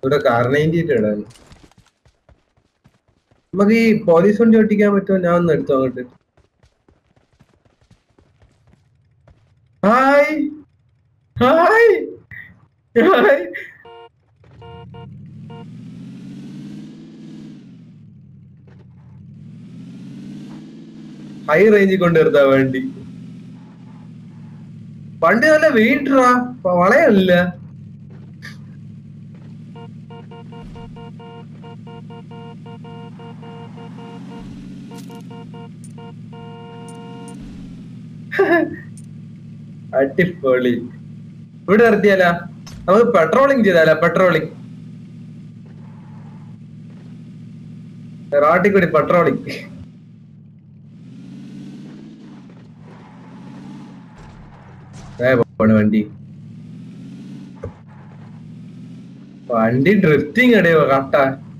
ഇവിടെ car ninety eight ഇടാൻ നമുക്ക് ഈ പോലീസ് വണ്ടി ഓട്ടിക്കാൻ പറ്റുമോ ഞാൻ ഒന്ന് എടുത്തു അങ്ങോട്ട് ഹായ് ഹായ് ഹായ് ഹൈ റേഞ്ചിൽ കൊണ്ടുവരുത്താ വേണ്ടി വണ്ടി നല്ല വെയിറ്റാ വളയല്ല അടിപൊളി ഇവിടെ നിർത്തിയാലാ നമുക്ക് പെട്രോളിങ് ചെയ്താലാ പെട്രോളിങ് റോട്ടിൽ കൂടി പെട്രോളിങ് പോണ വണ്ടി വണ്ടി ഡ്രിഫ്റ്റിംഗ് അടയോ കട്ട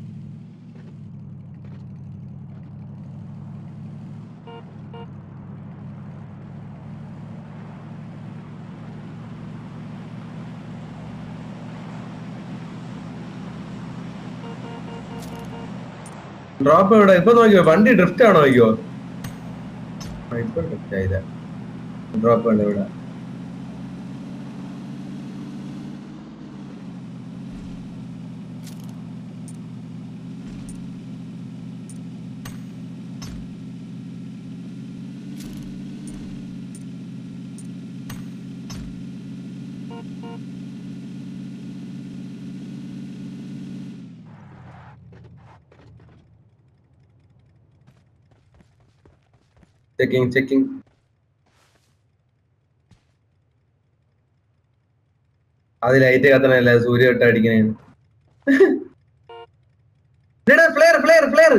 ഡ്രോപ്പ് എവിടെ ഇപ്പൊ നോക്കിയോ വണ്ടി ഡ്രിഫ്റ്റ് ആണോ നോക്കിയോ ആ, ഇപ്പൊ ഡ്രിഫ്റ്റ് ആയില്ല ഡ്രോപ്പ് ഉണ്ട് ഇവിടെ ചെക്കിങ് ചെക്കിങ് അത് ലൈറ്റ് കത്തണല്ല സൂര്യ ഇട്ട് അടിക്കണേ ഫ്ലെയർ ഫ്ലെയർ ഫ്ലെയർ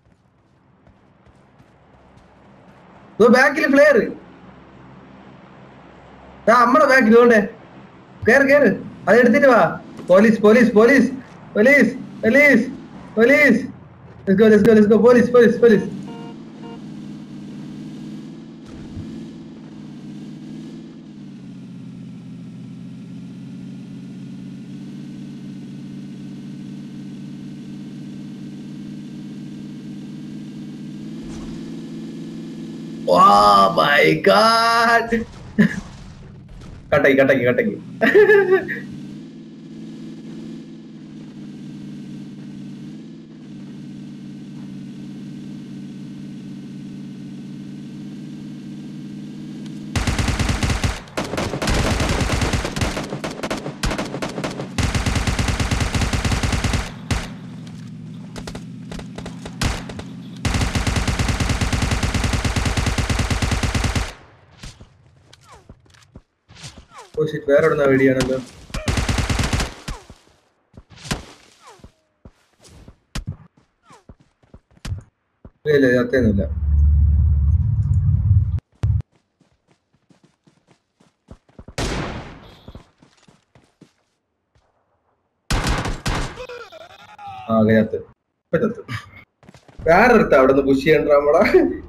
ബാക്കിൽ ഫ്ലെയർ ആ നമ്മടെ ബാക്കിൽ ഇതുകൊണ്ടേ കേറ് കേറ് അത് എടുത്തിട്ട് വാ police police police police police police Let's go, let's go, let's go. Police, police, police. Oh my god! കട്ടാക്കി കട്ടാക്കി കട്ടാക്കി ഓ ഷിറ്റ് വേറെ എവിടുന്ന വെടിയാണല്ലോ ഇല്ല ഇല്ല ചത്തൊന്നുമില്ല ആ ചത്ത് ഇപ്പൊ ചത്ത് വേറെ എടുത്ത അവിടെ നിന്ന് പുഷ് ചെയ്യണ്ട നമ്മളെ